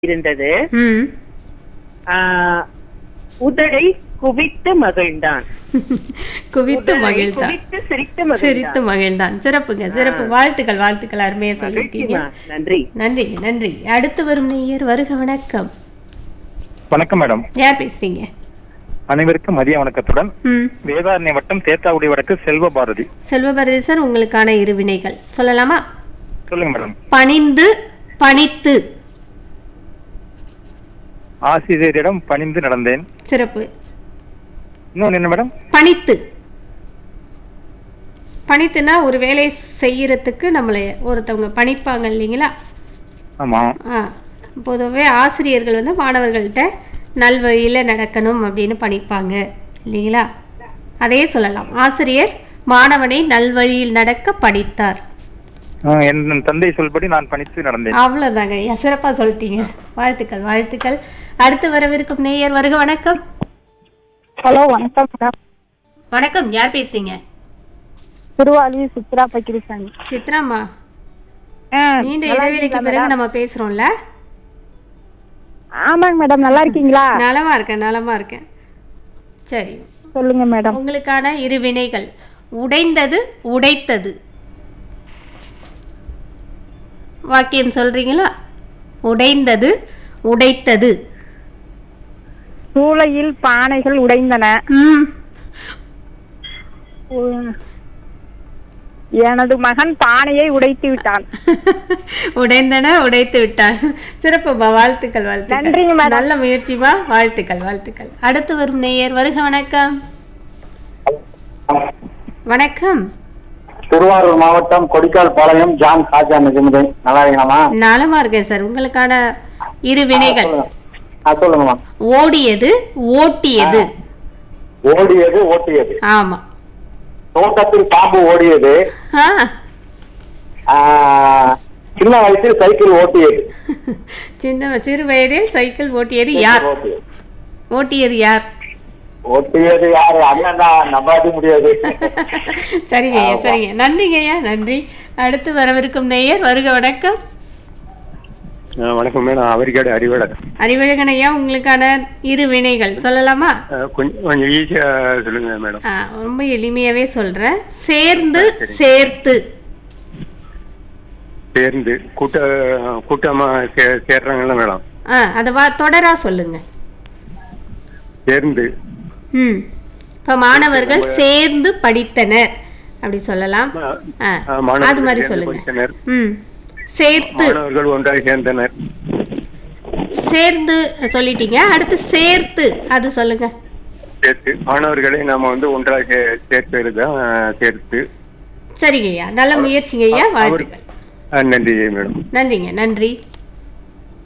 இருந்தது ம் ஆஹ், உதடை குவித்து மகிழ்ந்தான் குவித்து உதடை மகிழ்ந்தான் குவித்து சிரித்து சிரித்து மகிழ்ந்தான் மகிழ்ந்தான் சிறப்புங்க சிறப்பு வாழ்த்துக்கள் வாழ்த்துக்கள் அருமையா சொல்லியிருக்கீங்க மகிழ்ச்சிமா. நன்றி நன்றிங்க நன்றி அடுத்து வரும் நேயர் வருக வணக்கம் வணக்கம் மேடம் யார் பேசுறீங்க அனைவருக்கும் மதிய வணக்கத்துடன் ம் வேதாரண்ய வட்டம் தேத்தாவுடி வடக்கு செல்வ பாரதி செல்வபாரதி சார் உங்களுக்கான இருவினைகள் சொல்லலாமா சொல்லுங்க மேடம் பணிந்து பணித்து ஆசிரியரிடம் பணிந்து நடந்தேன் சிறப்பு இன்னொன்னு என்ன மேடம் பணித்து பணித்துனா ஒரு வேலையை செய்யறதுக்கு நம்மளை ஒருத்தவங்க பணிப்பாங்க இல்லைங்களா ஆமா ஆ பொதுவாகவே ஆசிரியர்கள் வந்து மாணவர்கள்ட்ட நல்வழியில் நடக்கணும் அப்படின்னு பணிப்பாங்க இல்லைங்களா அதே சொல்லலாம் ஆசிரியர் மாணவனை நல்வழியில் நடக்க பணித்தார் ஆஹ் என் தந்தை சொல்படி நான் பணித்து நடந்தேன் அவ்வளோதாங்க ஐயா சிறப்பாக சொல்லிட்டீங்க வாழ்த்துக்கள் வாழ்த்துக்கள் அடுத்து வரவிருக்கும் நேயர் வருக வணக்கம் ஹலோ வணக்கம் மேடம் வணக்கம் யார் பேசுறீங்க திருவாலி சித்ரா பக்கிரிசாமி சித்ராம்மா ஆ, நீண்ட நல்லா இடைவெளிக்கு இருக்கீங்களா பிறகு மேடம்? நம்ம பேசுறோம்ல ஆமாங்க மேடம் நல்லா இருக்கீங்களா நலமா இருக்கேன் நலமா இருக்கேன் சரி சொல்லுங்க மேடம் உங்களுக்கான இரு வினைகள் உடைந்தது உடைத்தது வாக்கியம் சொல்றீங்களா உடைந்தது உடைத்தது சூளையில் பானைகள் உடைந்தன ம் உ- எனது மகன் பானையை உடைத்து விட்டான் உடைந்தன உடைத்து விட்டார் சிறப்புமா வாழ்த்துக்கள் வாழ்த்துக்கள் நன்றிங்க மேடம். நல்ல முயற்சிமா வாழ்த்துக்கள் வாழ்த்துக்கள் அடுத்து வரும் நேயர் வருக வணக்கம் வணக்கம் திருவாரூர் மாவட்டம் கொடிக்கால் பாளையம் ஜான் காஜா நஜிமுதீன் நல்லா இருக்கீங்களாமா நலமா இருக்கேன் சார் உங்களுக்கான இரு வினைகள் ஆ சொல்லுங்கம்மா ஓடியது ஓட்டியது ஓடியது ஓட்டியது ஆமா தோட்டத்தில் பாம்பு ஓடியது ஆ ஆ, சின்ன வயசில் சைக்கிள் ஓட்டியது சின்ன சிறு வயதில் சைக்கிள் ஓட்டியது யார் ஓட்டியது. ஓட்டியது யார் ஓட்டியது யாரு அண்ணன் தான் நம்பாத முடியாது சரிங்க ஐயா சரிங்க நன்றிங்க ஐயா நன்றி அடுத்து வரவிருக்கும் நேயர் வருக வணக்கம் வணக்கம் மேடம் அவரிக்காடு அறிவழகன் அறிவழகன் ஐயா உங்களுக்கான இரு வினைகள் சொல்லலாமா கொஞ்சம் கொஞ்சம் ஈஸியா சொல்லுங்க மேடம் ஆ, ரொம்ப எளிமையாவே சொல்றேன் சேர்ந்து சேர்த்து சேர்ந்து கூட்ட கூட்டமா சே- சேர்றாங்கல்ல மேடம் ஆ அதை வா தொடரா சொல்லுங்க சேர்ந்து ம் இப்போ மாணவர்கள் சேர்ந்து படித்தனர் அப்படி சொல்லலாம் ஆ ஆ, மாணவர்கள் அது மாதிரி சேர்ந்து சொல்லுங்க படித்தனர். ம் சேர்த்து மாணவர்கள் ஒன்றாக சேர்ந்தனர் சேர்ந்து சொல்லிட்டீங்க அடுத்து சேர்த்து அது சொல்லுங்க சேர்த்து மாணவர்களை நாம வந்து ஒன்றாக சே- சேர்ப்பது தான் சேர்த்து சரிங்க ஐயா நல்ல முயற்சிங்க ஐயா அவர்- வாழ்த்துக்கள் ஆ, நன்றி மேடம் நன்றிங்க நன்றி